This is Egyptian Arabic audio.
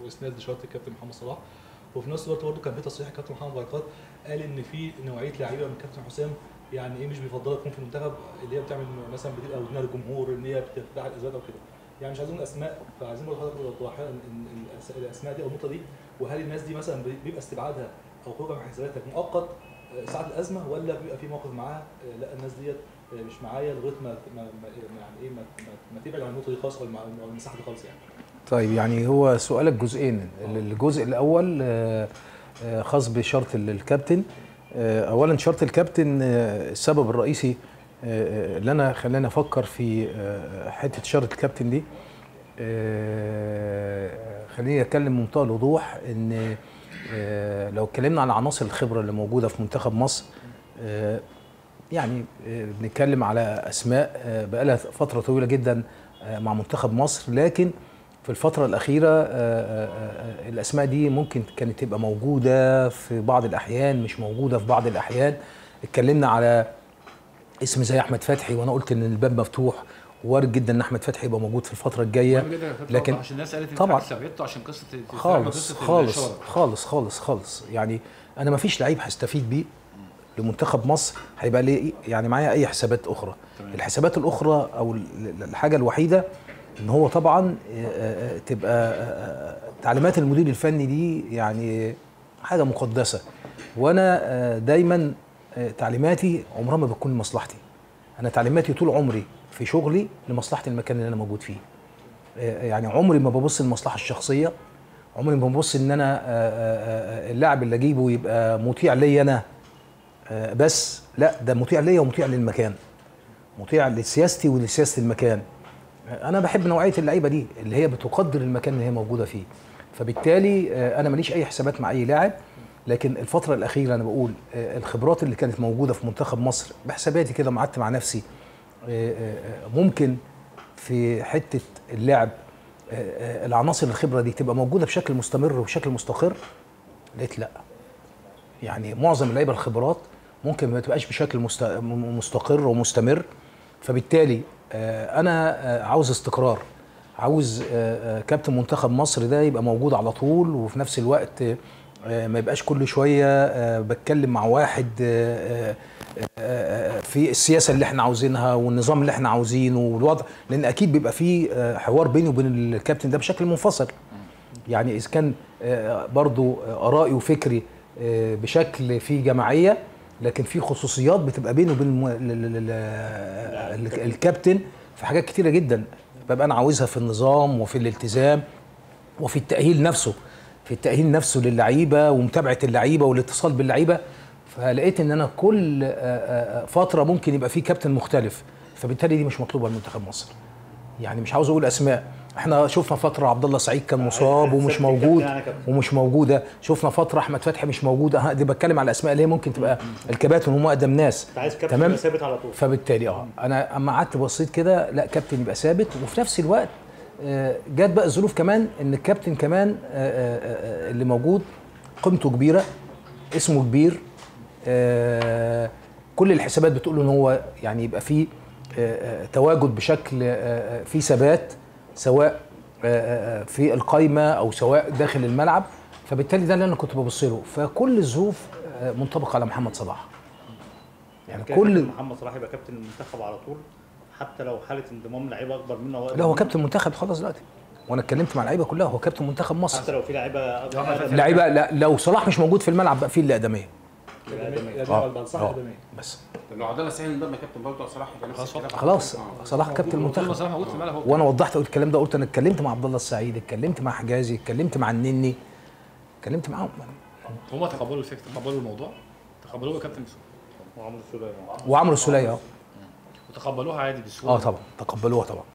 اسناد لشرط الكابتن محمد صلاح وفي نفس الوقت برضه كان في تصريح الكابتن محمد بركات قال ان في نوعيه لعيبه من الكابتن حسام يعني ايه مش بيفضلها تكون في المنتخب اللي هي بتعمل مثلا بتبقى ودنها للجمهور ان هي بتفتح الازواج او كده يعني مش عايزين نقول اسماء فعايزين برضه حضرتك توضح لنا ان الأس- الاسماء دي او النقطه دي وهل الناس دي مثلا بيبقى استبعادها او خروجها من حساباتك مؤقت آه، ساعه الازمه ولا بيبقى في موقف معاها آه، لا الناس ديت آه، مش معايا لغايه ما ما ما- يعني ايه ما, ما, ما تبعد عن النقطه دي خالص او المع- أو المساحه دي خالص يعني طيب يعني هو سؤالك جزئين الجزء الاول آه، آه، خاص بشرط ال- الكابتن آه، اولا شرط الكابتن آه، السبب الرئيسي آه، آه، اللي انا خلاني افكر في آه، حته شرط الكابتن دي آه، خليني اتكلم بمنتهى الوضوح ان آه، لو اتكلمنا عن عناصر الخبره اللي موجوده في منتخب مصر آه، يعني آه، بنتكلم على اسماء آه، بقالها فتره طويله جدا آه، مع منتخب مصر لكن في الفترة الأخيرة آه، آه، آه، الأسماء دي ممكن كانت تبقى موجودة في بعض الأحيان مش موجودة في بعض الأحيان اتكلمنا على اسم زي أحمد فتحي وأنا قلت إن الباب مفتوح وارد جدا إن أحمد فتحي يبقى موجود في الفترة الجاية مهم جدا يا كابتن لكن توضح عشان الناس قالت انت طبعاً. سابقته عشان قصه تفهم خالص قصة خالص الإشارة. خالص خالص خالص يعني انا ما فيش لعيب هستفيد بيه لمنتخب مصر هيبقى ليه يعني معايا اي حسابات اخرى تمام. الحسابات الاخرى او ال- ال- الحاجه الوحيده ان هو طبعا آه، آه، تبقى آه، تعليمات المدير الفني دي يعني حاجه مقدسه وانا آه، دايما آه، تعليماتي عمرها ما بتكون لمصلحتي انا تعليماتي طول عمري في شغلي لمصلحه المكان اللي انا موجود فيه آه، يعني عمري ما ببص للمصلحه الشخصيه عمري ما ببص ان انا آه، آه، آه، اللاعب اللي اجيبه يبقى مطيع ليا انا آه، بس لا ده مطيع ليا ومطيع للمكان مطيع لسياستي ولسياسه المكان آه، انا بحب نوعيه اللعيبه دي اللي هي بتقدر المكان اللي هي موجوده فيه فبالتالي آه، انا ماليش اي حسابات مع اي لاعب لكن الفتره الاخيره انا بقول آه، الخبرات اللي كانت موجوده في منتخب مصر بحساباتي كده ما قعدت مع نفسي آه، آه، آه، ممكن في حته اللعب آه، آه، العناصر الخبره دي تبقى موجوده بشكل مستمر وبشكل مستقر لقيت لا يعني معظم اللعيبه الخبرات ممكن ما تبقاش بشكل مست- م- مستقر ومستمر فبالتالي آه، انا آه، عاوز استقرار عاوز آه، آه، كابتن منتخب مصر ده يبقى موجود على طول وفي نفس الوقت آه، ما يبقاش كل شويه آه، بتكلم مع واحد آه، آه، آه، في السياسه اللي احنا عاوزينها والنظام اللي احنا عاوزينه والوضع لان اكيد بيبقى في آه، حوار بيني وبين الكابتن ده بشكل منفصل يعني اذا كان آه، برضو آه، ارائي وفكري آه، بشكل فيه جماعيه لكن في خصوصيات بتبقى بيني وبين الم- ال- ال- ال- ال- الكابتن في حاجات كتيره جدا ببقى انا عاوزها في النظام وفي الالتزام وفي التاهيل نفسه في التاهيل نفسه للعيبه ومتابعه اللعيبه والاتصال باللعيبه فلقيت ان انا كل آه، آه، فتره ممكن يبقى في كابتن مختلف فبالتالي دي مش مطلوبه لمنتخب مصر يعني مش عاوز اقول اسماء احنا شفنا فتره عبد الله سعيد كان مصاب ومش حسابك موجود الكابتن يعني كابتن. ومش موجوده شفنا فتره احمد فتحي مش موجوده ها، دي بتكلم على الاسماء اللي هي ممكن تبقى الكباتن هم اقدم ناس انت عايز كابتن تمام. يبقى ثابت على طول فبالتالي اه انا اما قعدت بصيت كده لا كابتن يبقى ثابت وفي نفس الوقت آه، جت بقى الظروف كمان ان الكابتن كمان آه، آه، آه، اللي موجود قيمته كبيره اسمه كبير آه، كل الحسابات بتقول له ان هو يعني يبقى فيه آه، آه، تواجد بشكل آه، آه، فيه ثبات سواء آه، آه، في القايمه او سواء داخل الملعب فبالتالي ده اللي انا كنت ببص له فكل الظروف آه، منطبقه على محمد صلاح يعني كده كل كابتن محمد صلاح يبقى كابتن المنتخب على طول حتى لو حاله انضمام لعيبه اكبر منه أو أقدم لا هو منه. كابتن منتخب خلاص دلوقتي وانا اتكلمت مع اللعيبه كلها هو كابتن منتخب حتى مصر لو في لعيبه أكبر اللعيبه لا لو صلاح مش موجود في الملعب بقى في الاقدميه الادميه بعد صح آه. الادميه بس لو عبد الله سعيد انضم يا كابتن برضه صلاح يبقى نفس الكلام خلاص صلاح كابتن طول ما منتخب صلاح موجود في الملعب هو وانا وضحت قلت الكلام ده قلت انا اتكلمت مع عبد الله السعيد اتكلمت مع حجازي اتكلمت مع النني اتكلمت معاهم هم تقبلوا الفكره تقبلوا الموضوع تقبلوه يا كابتن وعمرو السوليه وعمرو السوليه اه وتقبلوها عادي بسهوله اه طبعا تقبلوها طبعا